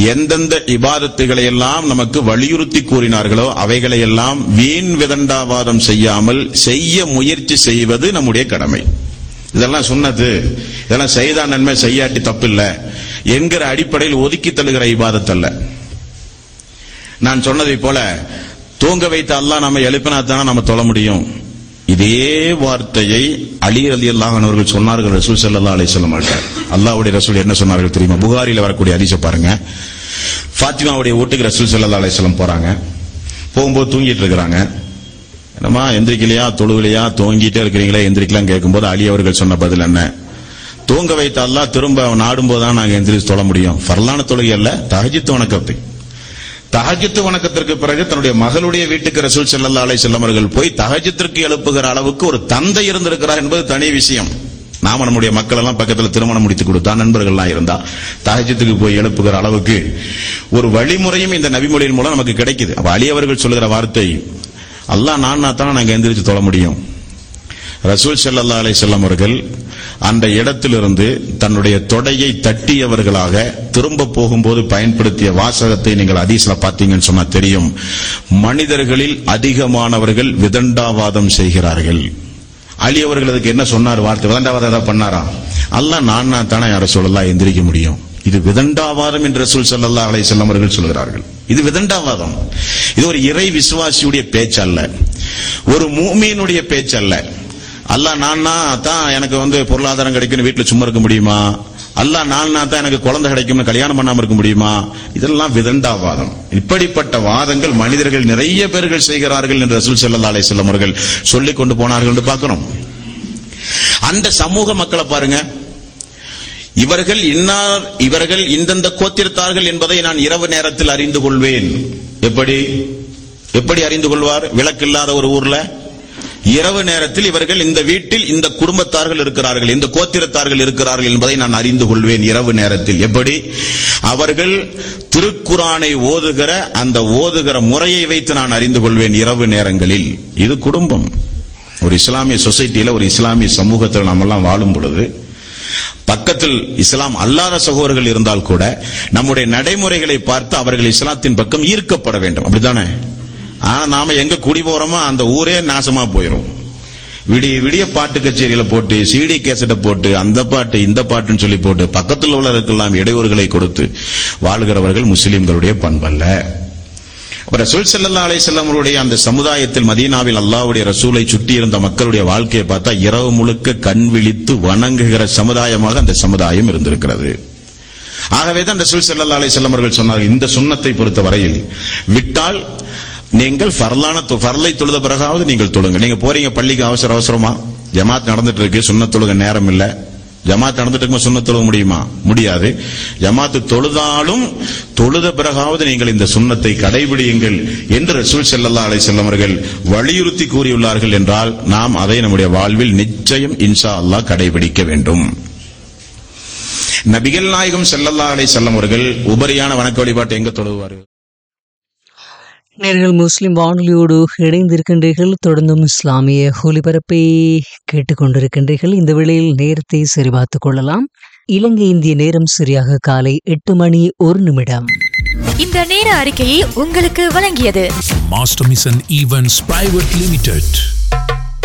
எந்தெந்த இபாதத்துகளை எல்லாம் நமக்கு வலியுறுத்தி கூறினார்களோ அவைகளை எல்லாம் வீண் விதண்டாவாதம் செய்யாமல் செய்ய முயற்சி செய்வது நம்முடைய கடமை இதெல்லாம் சொன்னது இதெல்லாம் செய்தா நன்மை செய்யாட்டி தப்பில்லை என்கிற அடிப்படையில் ஒதுக்கி தள்ளுகிற இபாதத்தல்ல நான் சொன்னதை போல தூங்க வைத்த அல்லாஹ் நம்ம எழுப்பினா தான் நம்ம தொழ முடியும் இதே வார்த்தையை அலி அலி அல்லாஹன் அவர்கள் சொன்னார்கள் ரசூல் ஸல்லல்லாஹு அலைஹி வஸல்லம் அவர்கள் அல்லாஹ்வுடைய ரசூல் என்ன சொன்னார்கள் தெரியுமா புகாரில வரக்கூடிய ஹதீஸை பாருங்க ஃபாத்திமாவுடைய வீட்டுக்கு ரசூல் ஸல்லல்லாஹு அலைஹி வஸல்லம் போறாங்க போகும்போது தூங்கிட்டு இருக்கிறாங்க என்னம்மா எந்திரிக்கலையா தொழுகலையா தூங்கிட்டே இருக்கிறீங்களே எந்திரிக்கலாம் கேட்கும்போது அலி அவர்கள் சொன்ன பதில் என்ன தூங்க வைத்த அல்லாஹ் திரும்ப நாடும் போது தான் நாங்க எந்திரிச்சு தொழ முடியும் ஃபர்லான தொழுகை அல்ல தஹஜ்ஜத் வணக்கத்தை தஹஜ்ஜத் வணக்கத்திற்கு பிறகு தன்னுடைய மகளுடைய வீட்டுக்கு ரசூல் ஸல்லல்லாஹு அலைஹி வஸல்லம் அவர்கள் போய் தஹஜ்ஜத்திற்கு எழுப்புகிற அளவுக்கு ஒரு தந்தை இருந்திருக்கிறார் என்பது தனி விஷயம் நாம நம்முடைய மக்கள் எல்லாம் பக்கத்துல திருமணம் முடித்து கொடுத்தா நண்பர்கள்லாம் இருந்தா தஹஜ்ஜத்துக்கு போய் எழுப்புகிற அளவுக்கு ஒரு வழிமுறையும் இந்த நபிமொழியின் மூலம் நமக்கு கிடைக்குது அப்ப அலி அவர்கள் சொல்லுகிற வார்த்தை அல்லாஹ் நான் தான் நாங்க எந்திரிச்சு தொழ முடியும் ரசூல் ஸல்லல்லாஹு அலைஹி வஸல்லம் அவர்கள் அந்த இடத்திலிருந்து தன்னுடைய தொடையை தட்டியவர்களாக திரும்ப போகும்போது பயன்படுத்திய வாசகத்தை நீங்கள் ஹதீஸ்ல பார்த்தீங்கன்னு சொன்னா தெரியும் மனிதர்களில் அதிகமானவர்கள் விதண்டாவாதம் செய்கிறார்கள் அலி அவர்கள் அதுக்கு என்ன சொன்னார் வார்த்தை விதண்டாவாதம் ஏதாவது பண்ணாரா அல்லாஹ் நான் நான் தானே யார சொல்லலாம் எந்திரிக்க முடியும் இது விதண்டாவாதம் என்று ரசூல் ஸல்லல்லாஹு அலைஹி வஸல்லம் அவர்கள் சொல்கிறார்கள் இது விதண்டாவாதம் இது ஒரு இறை விசுவாசியுடைய பேச்சல்ல ஒரு மூமியினுடைய பேச்சல்ல அல்லாஹ் நான்னா தான் எனக்கு வந்து பொருளாதாரம் கிடைக்கும்னு வீட்டுல சும்மா இருக்க முடியுமா அல்லாஹ் நான்னா தான் எனக்கு குழந்தை கிடைக்கும்னு கல்யாணம் பண்ணாம இருக்க முடியுமா இதெல்லாம் விதண்டாவாதம் இப்படிப்பட்ட வாதங்கள் மனிதர்கள் நிறைய பேர்கள் செய்கிறார்கள் என்று ரசூல் ஸல்லல்லாஹு அலைஹி வஸல்லம் அவர்கள் சொல்லிக் கொண்டு போனார்கள் என்று பார்க்கிறோம் அந்த சமூக மக்களை பாருங்க இவர்கள் இன்னார் இவர்கள் இந்தந்த கோத்திரத்தார்கள் என்பதை நான் இரவு நேரத்தில் அறிந்து கொள்வேன் எப்படி எப்படி அறிந்து கொள்வார் விளக்கு இல்லாத ஒரு ஊர்ல இரவு நேரத்தில் இவர்கள் இந்த வீட்டில் இந்த குடும்பத்தார்கள் இருக்கிறார்கள் இந்த கோத்திரத்தார்கள் இருக்கிறார்கள் என்பதை நான் அறிந்து கொள்வேன் இரவு நேரத்தில் எப்படி அவர்கள் திருக்குரானை ஓதுகிற அந்த ஓதுகிற முறையை வைத்து நான் அறிந்து கொள்வேன் இரவு நேரங்களில் இது குடும்பம் ஒரு இஸ்லாமிய சொசைட்டியில ஒரு இஸ்லாமிய சமூகத்தில் நாமெல்லாம் வாழும் பொழுது பக்கத்தில் இஸ்லாம் அல்லாத சகோதரர்கள் இருந்தால் கூட நம்முடைய நடைமுறைகளை பார்த்து அவர்கள் இஸ்லாத்தின் பக்கம் ஈர்க்கப்பட வேண்டும் அப்படித்தானே ஆனா நாம எங்க குடி போறோமோ அந்த ஊரே நாசமா போயிரும் விடிய விடிய பாட்டு கச்சேரியில போட்டு சிடி கேசட்டை போட்டு அந்த பாட்டு இந்த பாட்டுன்னு சொல்லி போட்டு பக்கத்தில் உள்ளவர்களுக்கெல்லாம் இடையூறுகளை கொடுத்து வாழ்கிறவர்கள் முஸ்லிம்களுடைய பண்பல்ல அப்ப ரசூல் ஸல்லல்லாஹு அலைஹி வஸல்லம் அவருடைய அந்த சமுதாயத்தில் மதீனாவில் அல்லாஹ்வுடைய ரசூலை சுற்றி இருந்த மக்களுடைய வாழ்க்கையை பார்த்தா இரவு முழுக்க கண் விழித்து வணங்குகிற சமுதாயமாக அந்த சமுதாயம் இருந்திருக்கிறது ஆகவே தான் ரசூல் ஸல்லல்லாஹு அலைஹி வஸல்லம் அவர்கள் சொன்னார்கள் இந்த சுன்னத்தை பொறுத்த வரையில் விட்டால் நீங்கள் ஃபர்லான தொ- ஃபர்லை தொழுத பிறகாவது நீங்கள் தொழுங்க நீங்க போறீங்க பள்ளிக்கு அவசர அவசரமா ஜமாத் நடந்துட்டு இருக்கு சுன்ன தொழுக நேரம் இல்ல ஜமாத் நடந்துட்டு இருக்கும்போது சுன்ன தொழுக முடியுமா முடியாது ஜமாத்து தொழுதாலும் தொழுத பிறகாவது நீங்கள் இந்த சுன்னத்தை கடைபிடியுங்கள் என்று ரசூல் ஸல்லல்லாஹு அலைஹி வஸல்லம் அவர்கள் வலியுறுத்தி கூறியுள்ளார்கள் என்றால் நாம் அதை நம்முடைய வாழ்வில் நிச்சயம் இன்ஷா அல்லாஹ் கடைபிடிக்க வேண்டும் நபிகள் நாயகம் ஸல்லல்லாஹு அலைஹி வஸல்லம் அவர்கள் உபரியான வணக்க வழிபாட்டை எங்க தொழுவார்கள் நேர்கள் முஸ்லிம் வானொலியோடு இணைந்திருக்கின்றீர்கள் தொடர்ந்தும் இஸ்லாமிய ஒலிபரப்பை கேட்டுக்கொண்டிருக்கின்றீர்கள் இந்த வேளையில் நேரத்தை சரிபார்த்துக் கொள்ளலாம் இலங்கை இந்திய நேரம் சரியாக காலை எட்டு மணி ஒரு நிமிடம் இந்த நேர அறிக்கையை உங்களுக்கு வழங்கியது Master Mission Events Private Limited.